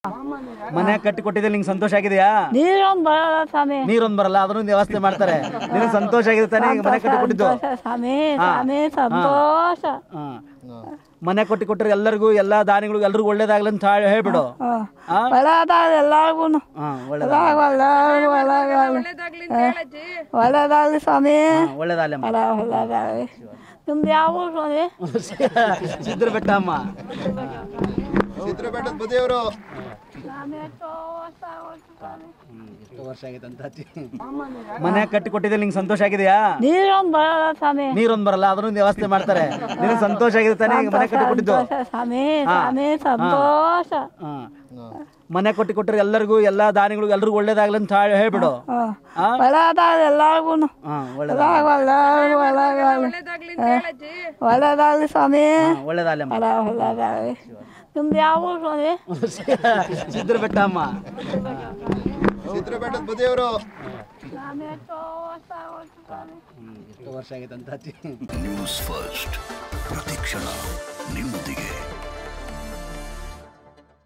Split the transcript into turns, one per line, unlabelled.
ಮನೆ ಕಟ್ಟಿ ಕೊಟ್ಟಿದ್ದೆ ನಿಂಗೆ ಸಂತೋಷ ಆಗಿದೆಯಾ
ನೀರೊಂದು ಬರಲ್ಲ ಸ್ವಾಮಿ
ನೀರೊಂದ್ ಬರಲ್ಲ ಅದನ್ನೊಂದು ವ್ಯವಸ್ಥೆ ಮಾಡ್ತಾರೆ ನಿನಗೆ ಸಂತೋಷ ಆಗಿದೆ ತಾನೇ ಈಗ ಮನೆ ಕಟ್ಟಿ ಕೊಟ್ಟಿದ್ದು
ಸಂತೋಷ ಸ್ವಾಮಿ ಸ್ವಾಮಿ ಸಂತೋಷ
ಹಾ. ಮನೆ ಕೊಟ್ಟಿ ಕೊಟ್ಟರೆ ಎಲ್ಲರಿಗೂ ಎಲ್ಲಾ ದಾನಿಗಳಿಗೂ ಎಲ್ರಿಗೂ ಒಳ್ಳೇದಾಗ್ಲಿ ಅಂತ ಹೇಳಿ ಹೇಳ್ಬಿಡು ಹಾ?
ಒಳ್ಳೇದಾಗ ಎಲ್ಲಾರ್ಗು
ಹಾ ಒಳ್ಳೇದ
ಒಳ್ಳೇದಾಗಲಿ ಒಳ್ಳೇದಾಗಲಿ ಒಳ್ಳೇದಾಗಲಿ ಸ್ವಾಮಿ
ಒಳ್ಳೇದಾಗ್ಲಿ ಅಮ್ಮ
ಒಳ್ಳೆ ಒಳ್ಳೇದಾಗಲಿ ನಿಮ್ದು ಯಾವ ಊರು ಸ್ವಾಮಿ
ಸಿದ್ರ ಬೆಟ್ಟ ಅಮ್ಮ
ಚಿತ್ರಪೇಟದ ಬದಿಯವರು
ಸ್ವಾಮಿ ತೋರ್ಸ ಸ್ವಾಮಿ
ಎಷ್ಟು ವರ್ಷ ಆಗೈತೆ ಅಂತ ಅಜ್ಜಿ. ಮನೆ ಕಟ್ಟಿ ಕೊಟ್ಟಿದ್ದೆ ನಿಂಗೆ ಸಂತೋಷ ಆಗಿದೆಯಾ
ನೀರೊಂದು ಬರಲ್ಲ ಸ್ವಾಮಿ
ನೀರೊಂದ್ ಬರಲ್ಲ ಅದನ್ನೊಂದು ವ್ಯವಸ್ಥೆ ಮಾಡ್ತಾರೆ ನಿನಗೆ ಸಂತೋಷ ಆಗಿದೆ ತಾನೇ ಈಗ ಮನೆ ಕಟ್ಟಿ ಕೊಟ್ಟಿದ್ದು
ಸಂತೋಷ ಸ್ವಾಮಿ ಸ್ವಾಮಿ ಸಂತೋಷ
ಹಾ. ಮನೆ ಕೊಟ್ಟಿ ಕೊಟ್ಟರೆ ಎಲ್ಲರಿಗೂ ಎಲ್ಲಾ ದಾನಿಗಳಿಗೂ ಎಲ್ರಿಗೂ ಒಳ್ಳೇದಾಗ್ಲಿ ಅಂತ ಹೇಳಿ ಹೇಳ್ಬಿಡು ಹಾ?
ಒಳ್ಳೇದಾಗ ಎಲ್ಲಾರ್ಗು
ಹಾ ಒಳ್ಳೇದ
ಒಳ್ಳೇದಾಗಲಿ ಒಳ್ಳೇದಾಗಲಿ ಸ್ವಾಮಿ
ಒಳ್ಳೇದಾಗ್ಲಿ ಅಮ್ಮ
ಒಳ್ಳೆ ಒಳ್ಳೇದಾಗಲಿ ನಿಮ್ದು ಯಾವ ಊರು ಸ್ವಾಮಿ
ಸಿದ್ರ ಬೆಟ್ಟ ಅಮ್ಮ
ಚಿತ್ರಪೇಟದ ಬದಿಯವರು
ಸ್ವಾಮಿ ತೋರ್ಸ ಸ್ವಾಮಿ
ಎಷ್ಟು ವರ್ಷ ಆಗೈತೆ ಅಂತ ಅಜ್ಜಿ.
ನ್ಯೂಸ್ ಫಸ್ಟ್ ಪ್ರತಿಕ್ಷಣ ನಿಮ್ಮೊಂದಿಗೆ